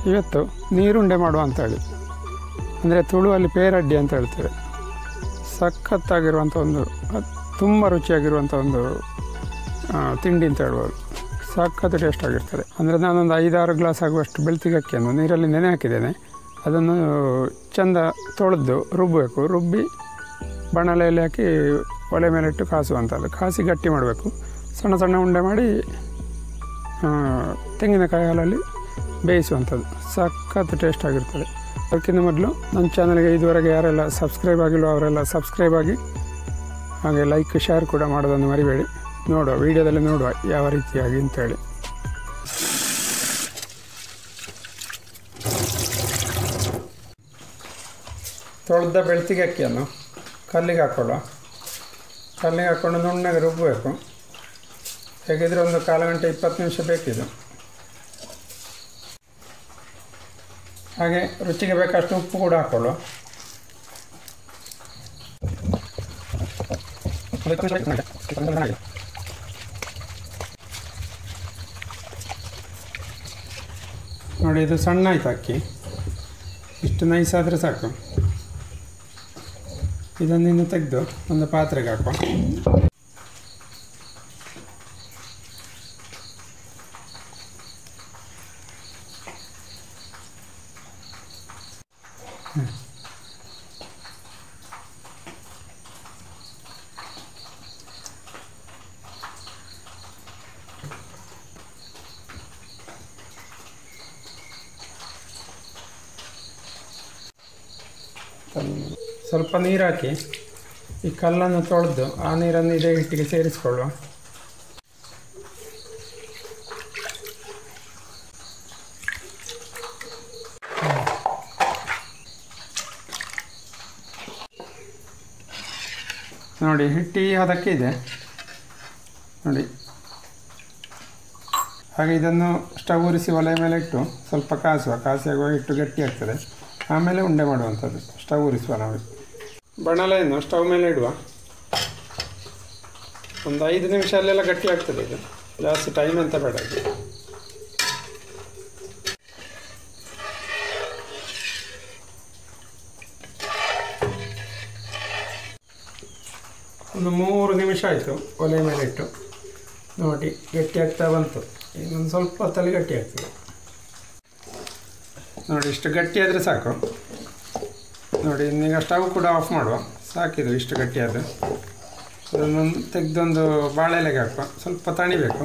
ಇವತ್ತು ನೀರುಂಡೆ ಮಾಡುವ ಅಂತೇಳಿ ಅಂದರೆ ತುಳುವಲ್ಲಿ ಪೇರಡ್ಡಿ ಅಂತ ಹೇಳ್ತೇವೆ ಸಖತ್ತಾಗಿರುವಂಥ ಒಂದು ಅದ್- ತುಂಬ ರುಚಿಯಾಗಿರುವಂಥ ಒಂದು ಆ, ತಿಂಡಿ ಅಂತ ಹೇಳ್ಬೋದು ಸಖತ್ತು ಟೇಸ್ಟ್ ಆಗಿರ್ತದೆ ಅಂದರೆ ನಾನೊಂದು ಐದಾರು ಗ್ಲಾಸ್ ಆಗುವಷ್ಟು ಬೆಳ್ತಿಗೆ ಅಕ್ಕಿಯನ್ನು ನೀರಲ್ಲಿ ನೆನೆ ಹಾಕಿದ್ದೇನೆ ಅದನ್ನು ಚೆಂದ ತೊಳೆದು ರುಬ್ಬಬೇಕು ರುಬ್ಬಿ ಬಾಣಲೆಯಲ್ಲಿ ಹಾಕಿ ಒಲೆ ಮೇಲೆ ಇಟ್ಟು ಕಾಸುವಂಥದ್ದು ಕಾಸಿ ಗಟ್ಟಿ ಮಾಡಬೇಕು ಸಣ್ಣ ಸಣ್ಣ ಉಂಡೆ ಮಾಡಿ ಆ, ತೆಂಗಿನಕಾಯಿ ಹಾಲಲ್ಲಿ ಬೇಯಿಸುವಂಥದ್ದು ಸಖತ್ತು ಟೇಸ್ಟ್ ಆಗಿರ್ತದೆ ಅದಕ್ಕಿಂತ ಮೊದಲು ನನ್ನ ಚಾನಲ್ಗೆ ಇದುವರೆಗೆ ಯಾರೆಲ್ಲ ಸಬ್ಸ್ಕ್ರೈಬ್ ಆಗಿಲ್ವೋ ಅವರೆಲ್ಲ ಸಬ್ಸ್ಕ್ರೈಬ್ ಆಗಿ ಹಾಗೆ ಲೈಕ್ ಶೇರ್ ಕೂಡ ಮಾಡೋದನ್ನು ಮರಿಬೇಡಿ ನೋಡುವ ವಿಡಿಯೋದಲ್ಲಿ ನೋಡುವ ಯಾವ ರೀತಿಯಾಗಿ ಅಂತೇಳಿ ತೊಳೆದ ಬೆಳ್ತಿಗೆ ಅಕ್ಕಿಯನ್ನು ಕಲ್ಲಿಗೆ ಹಾಕೊಳ್ಳುವ ಕಲ್ಲಿಗೆ ಹಾಕ್ಕೊಂಡು ನುಣ್ಣಗೆ ರುಬ್ಬಬೇಕು ಹೇಗಿದ್ರೆ ಒಂದು ಕಾಲು ಗಂಟೆ ಇಪ್ಪತ್ತು ನಿಮಿಷ ಬೇಕಿದು ಹಾಗೆ ರುಚಿಗೆ ಬೇಕಷ್ಟು ಉಪ್ಪು ಕೂಡ ಹಾಕೊಳ್ಳುವ ನೋಡಿ ಇದು ಸಣ್ಣ ಆಯ್ತು ಅಕ್ಕಿ ಇಷ್ಟು ನೈಸ್ ಆದರೆ ಸಾಕು ಇದನ್ನಿನ್ನು ತೆಗೆದು ಒಂದು ಪಾತ್ರೆಗೆ ಹಾಕುವ ಸ್ವಲ್ಪ ನೀರು ಹಾಕಿ ಈ ಕಲ್ಲನ್ನು ತೊಳೆದು ಆ ನೀರನ್ನು ಇದೇ ಹಿಟ್ಟಿಗೆ ಸೇರಿಸ್ಕೊಳ್ಳುವ ನೋಡಿ ಹಿಟ್ಟು ಈ ಹದಕ್ಕೆ ಇದೆ ನೋಡಿ ಹಾಗೆ ಇದನ್ನು ಸ್ಟವ್ ಉರಿಸಿ ಒಲೆ ಮೇಲೆ ಇಟ್ಟು ಸ್ವಲ್ಪ ಕಾಸುವ ಕಾಸಿ ಆಗುವ ಹಿಟ್ಟು ಗಟ್ಟಿ ಆಗ್ತದೆ ಆಮೇಲೆ ಉಂಡೆ ಮಾಡುವಂಥದ್ದು ಸ್ಟವ್ ಉರಿಸುವ ನಾವು ಬಣಲೆಯನ್ನು ಸ್ಟವ್ ಮೇಲೆ ಇಡುವ ಒಂದು ಐದು ನಿಮಿಷ ಅಲ್ಲೆಲ್ಲ ಗಟ್ಟಿ ಆಗ್ತದೆ ಇದು ಜಾಸ್ತಿ ಟೈಮ್ ಅಂತ ಬೇಡ ಇದು ಒಂದು ಮೂರು ನಿಮಿಷ ಆಯಿತು ಒಲೆ ಮೇಲೆ ಇಟ್ಟು ನೋಡಿ ಗಟ್ಟಿ ಆಗ್ತಾ ಬಂತು ಇನ್ನೊಂದು ಸ್ವಲ್ಪ ಹೊತ್ತಲ್ಲಿ ಗಟ್ಟಿ ಆಗ್ತದೆ ನೋಡಿ ಇಷ್ಟು ಗಟ್ಟಿ ಆದರೆ ಸಾಕು ನೋಡಿ ಇನ್ನೀಗ ಸ್ಟವ್ ಕೂಡ ಆಫ್ ಮಾಡುವ ಸಾಕಿದು ಇಷ್ಟು ಗಟ್ಟಿಯಾದ ಅದನ್ನು ತೆಗೆದೊಂದು ಬಾಳೆಲೆಗೆ ಹಾಕುವ ಸ್ವಲ್ಪ ತಣಿಬೇಕು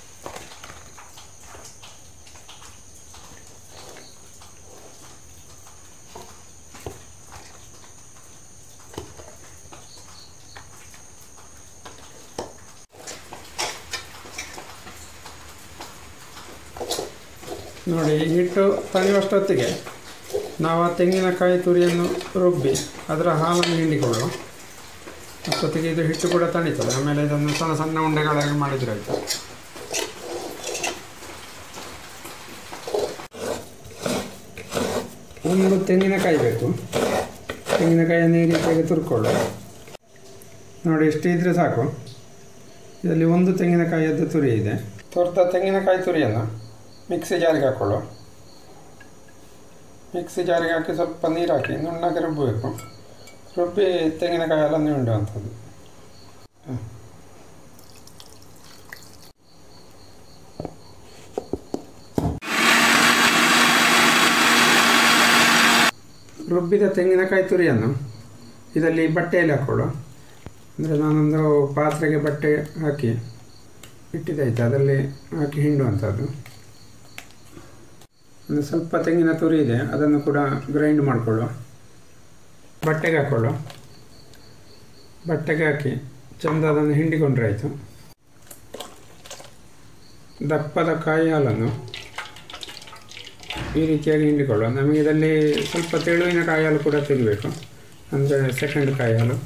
ನೋಡಿ ಈ ಹಿಟ್ಟು ತಣಿಯುವಷ್ಟೊತ್ತಿಗೆ ನಾವು ಆ ತೆಂಗಿನಕಾಯಿ ತುರಿಯನ್ನು ರುಬ್ಬಿ ಅದರ ಹಾಲನ್ನು ಹಿಂಡಿಕೊಳ್ಳುವ ಅಷ್ಟೊತ್ತಿಗೆ ಇದು ಹಿಟ್ಟು ಕೂಡ ತಣಿತದೆ ಆಮೇಲೆ ಇದನ್ನು ಸಣ್ಣ ಸಣ್ಣ ಉಂಡೆಗಳಾಗಿ ಮಾಡಿದ್ರೆ ಆಯಿತು ಒಂದು ತೆಂಗಿನಕಾಯಿ ಬೇಕು ತೆಂಗಿನಕಾಯಿಯನ್ನು ಈ ರೀತಿಯಾಗಿ ತುರ್ಕೊಳ್ಳು ನೋಡಿ ಇಷ್ಟು ಇದ್ರೆ ಸಾಕು ಇದರಲ್ಲಿ ಒಂದು ತೆಂಗಿನಕಾಯಿಯದ್ದು ತುರಿ ಇದೆ ತುರಿದ ತೆಂಗಿನಕಾಯಿ ತುರಿಯನ್ನು ಮಿಕ್ಸಿ ಜಾರಿಗೆ ಹಾಕ್ಕೊಳ್ಳು ಮಿಕ್ಸಿ ಜಾರಿಗೆ ಹಾಕಿ ಸ್ವಲ್ಪ ನೀರು ಹಾಕಿ ನುಣ್ಣಗೆ ರುಬ್ಬಬೇಕು ರುಬ್ಬಿ ತೆಂಗಿನಕಾಯಿ ಎಲ್ಲ ಹಿಂಡುವಂಥದ್ದು ರುಬ್ಬಿದ ತೆಂಗಿನಕಾಯಿ ತುರಿಯನ್ನು ಇದರಲ್ಲಿ ಬಟ್ಟೆಯಲ್ಲಿ ಹಾಕ್ಕೊಳ್ಳು ಅಂದರೆ ನಾನೊಂದು ಪಾತ್ರೆಗೆ ಬಟ್ಟೆ ಹಾಕಿ ಇಟ್ಟಿದ್ದಾಯ್ತು ಅದರಲ್ಲಿ ಹಾಕಿ ಹಿಂಡುವಂಥದ್ದು ಒಂದು ಸ್ವಲ್ಪ ತೆಂಗಿನ ತುರಿ ಇದೆ ಅದನ್ನು ಕೂಡ ಗ್ರೈಂಡ್ ಮಾಡಿಕೊಳ್ಳುವ ಬಟ್ಟೆಗೆ ಹಾಕ್ಕೊಳ್ಳು ಬಟ್ಟೆಗೆ ಹಾಕಿ ಚೆಂದ ಅದನ್ನು ಹಿಂಡಿಕೊಂಡ್ರೆ ಆಯಿತು ದಪ್ಪದ ಕಾಯಿ ಹಾಲನ್ನು ಈ ರೀತಿಯಾಗಿ ಹಿಂಡಿಕೊಳ್ಳುವ ನಮಗೆ ಇದರಲ್ಲಿ ಸ್ವಲ್ಪ ತೆಳುವಿನ ಕಾಯಿ ಹಾಲು ಕೂಡ ತೆಗಿಬೇಕು ಅಂದರೆ ಸೆಕೆಂಡ್ ಕಾಯಿ ಹಾಲು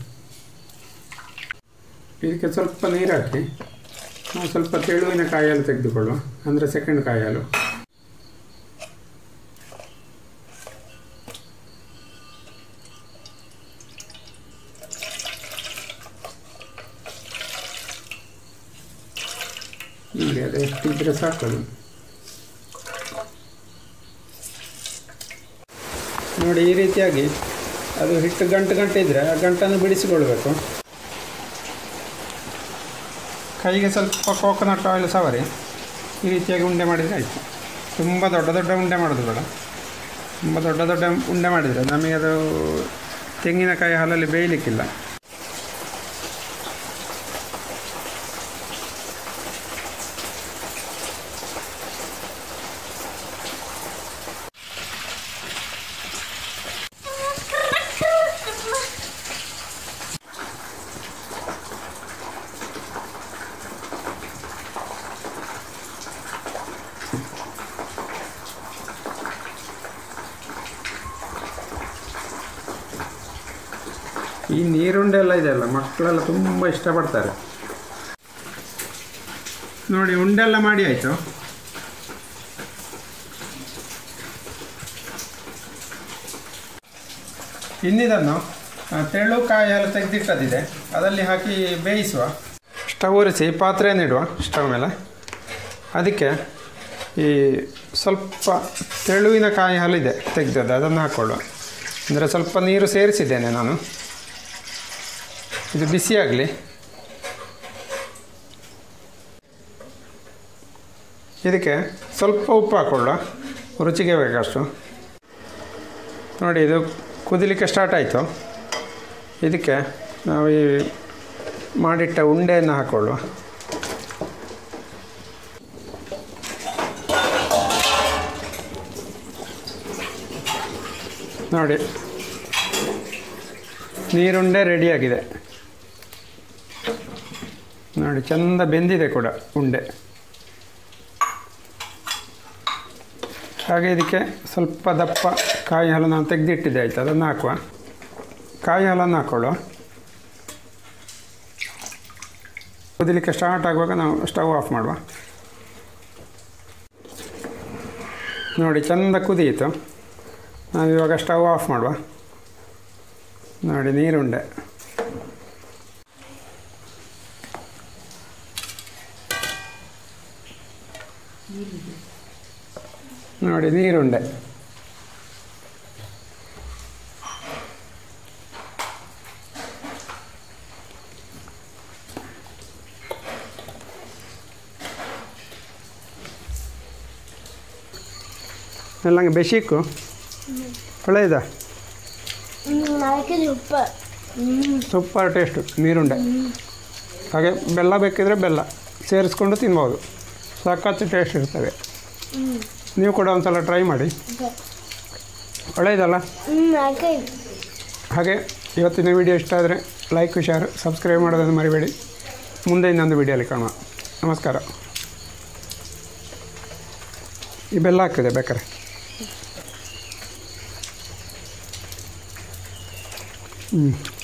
ಇದಕ್ಕೆ ಸ್ವಲ್ಪ ನೀರು ಹಾಕಿ ನಾವು ಸ್ವಲ್ಪ ತೆಳುವಿನ ಕಾಯಿ ಹಾಲು ತೆಗೆದುಕೊಳ್ಳುವ ಅಂದರೆ ಸೆಕೆಂಡ್ ಕಾಯಿ ಹಾಲು ನೋಡಿ ಅದು ಎಷ್ಟಿದ್ರೆ ಸಾಕದು ನೋಡಿ ಈ ರೀತಿಯಾಗಿ ಅದು ಹಿಟ್ಟು ಗಂಟು ಗಂಟು ಇದ್ದರೆ ಆ ಗಂಟನ್ನು ಬಿಡಿಸಿಕೊಳ್ಬೇಕು ಕೈಗೆ ಸ್ವಲ್ಪ ಕೋಕೋನಟ್ ಆಯಿಲ್ ಸವರಿ ಈ ರೀತಿಯಾಗಿ ಉಂಡೆ ಮಾಡಿದರೆ ಆಯಿತು ತುಂಬ ದೊಡ್ಡ ದೊಡ್ಡ ಉಂಡೆ ಮಾಡೋದು ಬೇಡ ತುಂಬ ದೊಡ್ಡ ದೊಡ್ಡ ಉಂಡೆ ಮಾಡಿದರೆ ನಮಗೆ ಅದು ತೆಂಗಿನಕಾಯಿ ಹಾಲಲ್ಲಿ ಬೇಯಲಿಕ್ಕಿಲ್ಲ ಈ ನೀರುಂಡೆ ಎಲ್ಲ ಇದೆಯಲ್ಲ ಮಕ್ಕಳೆಲ್ಲ ತುಂಬ ಇಷ್ಟಪಡ್ತಾರೆ ನೋಡಿ ಉಂಡೆ ಎಲ್ಲ ಮಾಡಿ ಆಯಿತು ಇನ್ನಿದನ್ನು ಆ, ತೆಳು ಕಾಯಿ ಎಲ್ಲ ತೆಗೆದಿಟ್ಟದಿದೆ ಅದರಲ್ಲಿ ಹಾಕಿ ಬೇಯಿಸುವ ಸ್ಟವ್ ಉರಿಸಿ ಪಾತ್ರೆಯನ್ನಿಡುವ ಸ್ಟವ್ ಮೇಲೆ ಅದಕ್ಕೆ ಈ ಸ್ವಲ್ಪ ತೆಳುವಿನ ಕಾಯಿ ಹಾಲಿದೆ ತೆಗೆದದ್ದು ಅದನ್ನು ಹಾಕ್ಕೊಳ್ಳುವ ಅಂದರೆ ಸ್ವಲ್ಪ ನೀರು ಸೇರಿಸಿದ್ದೇನೆ ನಾನು ಇದು ಬಿಸಿಯಾಗಲಿ ಇದಕ್ಕೆ ಸ್ವಲ್ಪ ಉಪ್ಪು ಹಾಕ್ಕೊಳ್ಳುವ ರುಚಿಗೆ ಬೇಕಷ್ಟು ನೋಡಿ ಇದು ಕುದಿಲಿಕ್ಕೆ ಸ್ಟಾರ್ಟ್ ಆಯಿತು ಇದಕ್ಕೆ ನಾವು ಈ ಮಾಡಿಟ್ಟ ಉಂಡೆಯನ್ನು ಹಾಕ್ಕೊಳ್ಳುವ ನೋಡಿ ನೀರುಂಡೆ ರೆಡಿಯಾಗಿದೆ ನೋಡಿ ಚೆಂದ ಬೆಂದಿದೆ ಕೂಡ ಉಂಡೆ ಹಾಗೆ ಇದಕ್ಕೆ ಸ್ವಲ್ಪ ದಪ್ಪ ಕಾಯಿ ಹಾಲು ನಾನು ತೆಗೆದಿಟ್ಟಿದ್ದೆ ಆಯಿತು ಅದನ್ನು ಹಾಕುವ ಕಾಯಿ ಹಾಲನ್ನು ಹಾಕ್ಕೊಳ್ಳುವ ಕುದಿಲಿಕ್ಕೆ ಸ್ಟಾರ್ಟ್ ಆಗುವಾಗ ನಾವು ಸ್ಟವ್ ಆಫ್ ಮಾಡುವ ನೋಡಿ ಚೆಂದ ಕುದಿಯಿತು ನಾವು ಇವಾಗ ಸ್ಟವ್ ಆಫ್ ಮಾಡುವ ನೋಡಿ ನೀರುಂಡೆ ನೋಡಿ ನೀರುಂಡೆ ಎಲ್ಲ ಬೆಶಿಕ್ಕು ಒಳ್ಳೆಯದ ಅದಕ್ಕೆ ಸೂಪರ್ ಹ್ಮ್ ಸೂಪರ್ ಟೇಸ್ಟು ನೀರುಂಡೆ ಹಾಗೆ ಬೆಲ್ಲ ಬೇಕಿದ್ರೆ ಬೆಲ್ಲ ಸೇರಿಸ್ಕೊಂಡು ತಿನ್ಬೋದು ಸಖತ್ತು ಟೇಸ್ಟ್ ಇರ್ತವೆ ಹ್ಮ್ ನೀವು ಕೂಡ ಒಂದ್ಸಲ ಟ್ರೈ ಮಾಡಿ ಒಳ್ಳೆಯದಲ್ಲ ಹ್ಮ್ ಅದಕ್ಕೆ ಹಾಗೆ ಇವತ್ತಿನ ವಿಡಿಯೋ ಇಷ್ಟ ಆದರೆ ಲೈಕ್ ಶೇರ್ ಸಬ್ಸ್ಕ್ರೈಬ್ ಮಾಡೋದನ್ನು ಮರಿಬೇಡಿ ಮುಂದೆ ಇನ್ನೊಂದು ವಿಡಿಯೋಲಿ ಕಾಣುವ ನಮಸ್ಕಾರ ಈ ಬೆಲ್ಲ ಹಾಕಿದೆ ಬೇಕಾರೆ ಹ್ಞೂ